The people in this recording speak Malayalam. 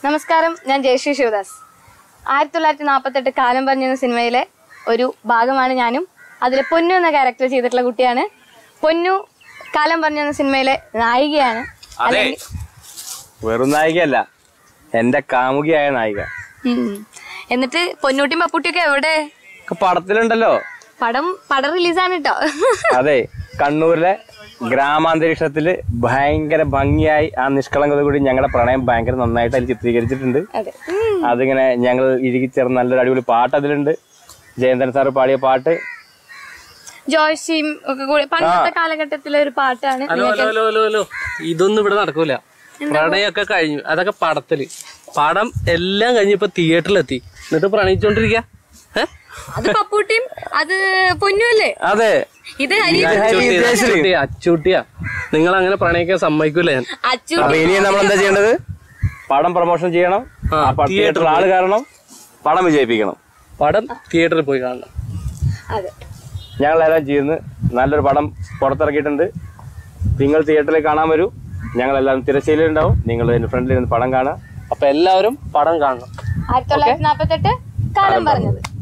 നമസ്കാരം ഞാൻ ജയശ്രീ ശിവദാസ് ആയിരത്തി തൊള്ളായിരത്തി നാൽപ്പത്തെട്ട് കാലം പറഞ്ഞ സിനിമയിലെ ഒരു ഭാഗമാണ് ഞാനും അതിൽ പൊന്നു എന്ന ക്യാരക്ടർ ചെയ്തിട്ടുള്ള കുട്ടിയാണ് പൊന്നു കാലം പറഞ്ഞ സിനിമയിലെ നായികയാണ് അതെ വെറും നായികയല്ല എന്റെ കാമുകിയായ നായിക ഉം. എന്നിട്ട് പൊന്നൂട്ടിയും പപ്പൂട്ടിയൊക്കെ എവിടെ ഒക്കെ പടത്തിലുണ്ടല്ലോ പടം പടം റിലീസാണ് കേട്ടോ അതെ കണ്ണൂരിലെ ഗ്രാമാന്തരീക്ഷത്തില് ഭയങ്കര ഭംഗിയായി ആ നിഷ്കളങ്കത കൂടി ഞങ്ങളുടെ പ്രണയം ഭയങ്കര നന്നായിട്ട് അതിൽ ചിത്രീകരിച്ചിട്ടുണ്ട് അതെ ഉം. അതിങ്ങനെ ഞങ്ങൾ ഇഴുകിച്ചേർന്ന് നല്ലൊരു അടിപൊളി പാട്ട് അതിലുണ്ട് ജയന്തൻ സാറ് പാടിയ പാട്ട് ജോയ്സിയും ഒക്കെ കൂടി പണ്ടത്തെ കാലഘട്ടത്തിലെ ഒരു പാട്ടാണ് hello hello hello hello hello ഇതൊന്നും ഇവിടെ നടക്കൂല പ്രണയമൊക്കെ കഴിഞ്ഞു അതൊക്കെ പടത്തില് പടം എല്ലാം കഴിഞ്ഞ് ഇപ്പൊ തിയേറ്ററിലെത്തി എന്നിട്ട് പ്രണയിച്ചോണ്ടിരിക്ക അത് പപ്പൂട്ടിയും അത് പൊന്നുമല്ലേ അതെ ഇത് ഹരി അച്ചൂട്ടിയാ അച്ചൂട്ടിയാ നിങ്ങൾ അങ്ങനെ പ്രണയിക്കാൻ സമ്മതിക്കൂല ഞാൻ അച്ചു അപ്പൊ ഇനി നമ്മൾ എന്താ ചെയ്യേണ്ടത് പടം പ്രൊമോഷൻ ചെയ്യണം ആ, ആ തിയേറ്ററിൽ ആള് കാരണം പടം വിജയിപ്പിക്കണം പടം തിയേറ്ററിൽ പോയി കാണണം അതെ ഞങ്ങളെല്ലാം ചെയ്യുന്നു നല്ലൊരു പടം പുറത്തിറക്കിയിട്ടുണ്ട് നിങ്ങൾ തിയേറ്ററിൽ കാണാൻ വരൂ ഞങ്ങളെല്ലാം തിരശ്ശീലുണ്ടാവും നിങ്ങൾ എന്റെ ഫ്രണ്ടിൽ ഇരുന്ന് പടം കാണാം അപ്പൊ എല്ലാവരും പടം കാണണം ആയിരത്തി തൊള്ളായിരത്തി നാൽപ്പത്തെട്ട് കാലം പറഞ്ഞത്